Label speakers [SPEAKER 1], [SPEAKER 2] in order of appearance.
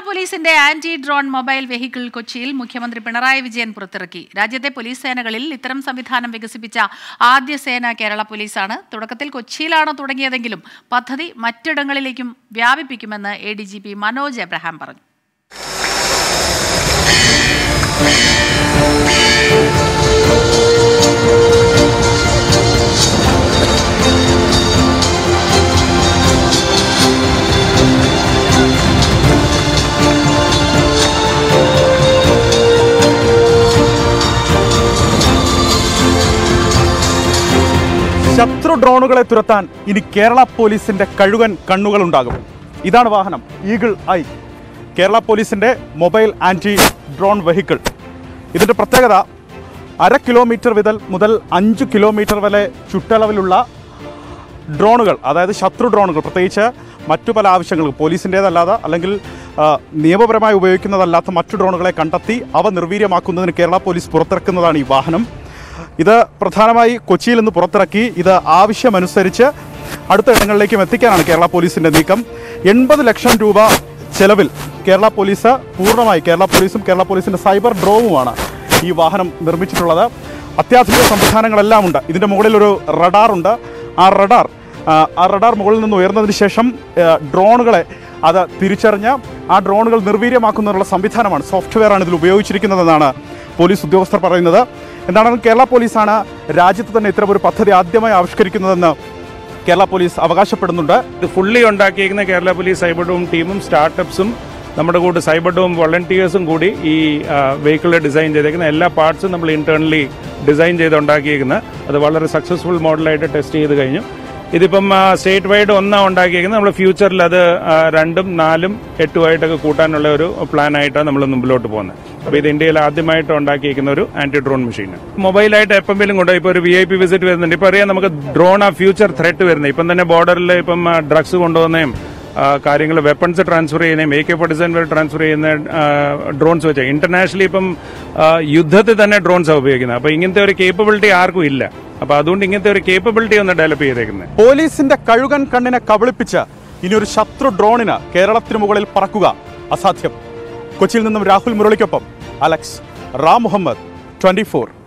[SPEAKER 1] പോലീസിന്റെ anti drone mobile vehicle കൊച്ചിയിൽ മുഖ്യമന്ത്രി പിണറായി വിജയൻ പുറത്തിറക്കി രാജ്യത്തെ പോലീസ് സേനകളിൽ ഇത്തരം സംവിധാനം വികസിപ്പിച്ച ആദ്യ സേന കേരള പോലീസാണ് തുടക്കത്തിൽ കൊച്ചിയിലാണ് തുടങ്ങിയതെങ്കിലും പദ്ധതി മറ്റിടങ്ങളിലേക്കും വ്യാപിപ്പിക്കുമെന്ന് A D G P Manoj Abraham പറഞ്ഞു
[SPEAKER 2] ശത്രു ഡ്രോണുകളെ തുരത്താൻ ഇനി കേരള പോലീസിന്റെ കഴുകൻ കണ്ണുകളുണ്ടാകും ഇതാണ് വാഹനം ഈഗിൾ ഐ കേരള പോലീസിന്റെ മൊബൈൽ ആന്റി ഡ്രോൺ വെഹിക്കിൾ ഇതിന്റെ പ്രത്യേകത അര കിലോമീറ്റർ മുതൽ മുതൽ അഞ്ച് കിലോമീറ്റർ വരെ ചുറ്റളവിലുള്ള ഡ്രോണുകൾ അതായത് ശത്രു ഡ്രോണുകൾ പ്രത്യേകിച്ച് മറ്റു പല ആവശ്യങ്ങൾക്ക് പോലീസിൻ്റേതല്ലാതെ അല്ലെങ്കിൽ ആ, നിയമപരമായി ഉപയോഗിക്കുന്നതല്ലാത്ത മറ്റു ഡ്രോണുകളെ കണ്ടെത്തി അവ നിർവീര്യമാക്കുന്നതിന് കേരള പോലീസ് പുറത്തിറക്കുന്നതാണ് ഈ വാഹനം ഇത് പ്രധാനമായി കൊച്ചിയിൽ നിന്ന് പുറത്തിറക്കി ഇത് ആവശ്യമനുസരിച്ച് അടുത്ത ഇടങ്ങളിലേക്കും എത്തിക്കാനാണ് കേരള പോലീസിൻ്റെ നീക്കം എൺപത് ലക്ഷം രൂപ ചെലവിൽ കേരള പോലീസ് പൂർണ്ണമായി കേരള പോലീസും കേരള പോലീസിൻ്റെ സൈബർ ഡ്രോണുമാണ് ഈ വാഹനം നിർമ്മിച്ചിട്ടുള്ളത് അത്യാധുനിക സംവിധാനങ്ങളെല്ലാം ഉണ്ട് ഇതിൻ്റെ മുകളിൽ ഒരു റഡാറുണ്ട് ആ റഡാർ ആ, ആ റഡാർ മുകളിൽ നിന്ന് ഉയർന്നതിന് ശേഷം ആ, ഡ്രോണുകളെ അത് തിരിച്ചറിഞ്ഞ് ആ ഡ്രോണുകൾ നിർവീര്യമാക്കുന്നതിനുള്ള സംവിധാനമാണ് സോഫ്റ്റ്വെയറാണ് ഇതിൽ ഉപയോഗിച്ചിരിക്കുന്നതെന്നാണ് പോലീസ് ഉദ്യോഗസ്ഥർ പറയുന്നത് എന്താണെങ്കിലും കേരള പോലീസാണ് രാജ്യത്ത് തന്നെ ഇത്തരം ഒരു പദ്ധതി ആദ്യമായി ആവിഷ്കരിക്കുന്നതെന്ന് കേരള പോലീസ് അവകാശപ്പെടുന്നുണ്ട്
[SPEAKER 3] ഇത് ഫുള്ളി ഉണ്ടാക്കിയിരിക്കുന്ന കേരള പോലീസ് സൈബർ ഡോം ടീമും സ്റ്റാർട്ടപ്സും നമ്മുടെ കൂടെ സൈബർ ഡോം വോളണ്ടിയേഴ്സും കൂടി ഈ വെഹിക്കിൾ ഡിസൈൻ ചെയ്തേക്കുന്ന എല്ലാ പാർട്സും നമ്മൾ ഇന്റേണലി ഡിസൈൻ ചെയ്ത് ഉണ്ടാക്കിയിരിക്കുന്നത് അത് വളരെ സക്സസ്ഫുൾ മോഡലായിട്ട് ടെസ്റ്റ് ചെയ്ത് കഴിഞ്ഞു ഇതിപ്പം സ്റ്റേറ്റ് വൈഡ് ഒന്നാണ് ഉണ്ടാക്കിയിരിക്കുന്നത് നമ്മൾ ഫ്യൂച്ചറിൽ അത് ആ, രണ്ടും നാലും എട്ടുമായിട്ടൊക്കെ കൂട്ടാനുള്ള ഒരു പ്ലാൻ ആയിട്ടാണ് നമ്മൾ മുമ്പിലോട്ട് പോകുന്നത് അപ്പോൾ ഇത് ഇന്ത്യയിൽ ആദ്യമായിട്ട് ഉണ്ടാക്കിയിരിക്കുന്ന ഒരു ആന്റി ഡ്രോൺ മെഷീൻ മൊബൈലായിട്ട് എപ്പോഴെങ്കിലും കൊണ്ടുപോയി ഇപ്പോൾ ഒരു വി ഐ പി വിസിറ്റ് വരുന്നുണ്ട് ഇപ്പോൾ അറിയാം നമുക്ക് ഡ്രോൺ ആ ഫ്യൂച്ചർ ത്രെറ്റ് വരുന്നത് ഇപ്പം തന്നെ ബോർഡറിൽ ഇപ്പം ഡ്രഗ്സ് കൊണ്ടുപോകുന്നതും കാര്യങ്ങൾ വെപ്പൺസ് ട്രാൻസ്ഫർ ചെയ്യുന്നതും എ കെ ഫോർട്ടി സെവൻ വരെ ട്രാൻസ്ഫർ ചെയ്യുന്ന ഡ്രോൺസ് വെച്ചാൽ ഇന്റർനാഷണലി ഇപ്പം ആ, യുദ്ധത്തിൽ തന്നെ ഡ്രോൺസ് ഉപയോഗിക്കുന്നത് അപ്പോൾ ഇങ്ങനത്തെ ഒരു കേപ്പബിലിറ്റി ആർക്കും ഇല്ല അപ്പോൾ അതുകൊണ്ട് ഇങ്ങനത്തെ ഒരു കേപ്പബിലിറ്റി ഒന്ന് ഡെവലപ്പ് ചെയ്തേക്കുന്നത്
[SPEAKER 2] പോലീസിന്റെ കഴുകൻ കണ്ണിനെ കബളിപ്പിച്ച് ഇനി ഒരു ശത്രു ഡ്രോണിന് കേരളത്തിന് മുകളിൽ പറക്കുക അസാധ്യം കൊച്ചിയിൽ നിന്നും രാഹുൽ മുരളിക്കൊപ്പം അലക്സ് റാം മുഹമ്മദ് ട്വന്റി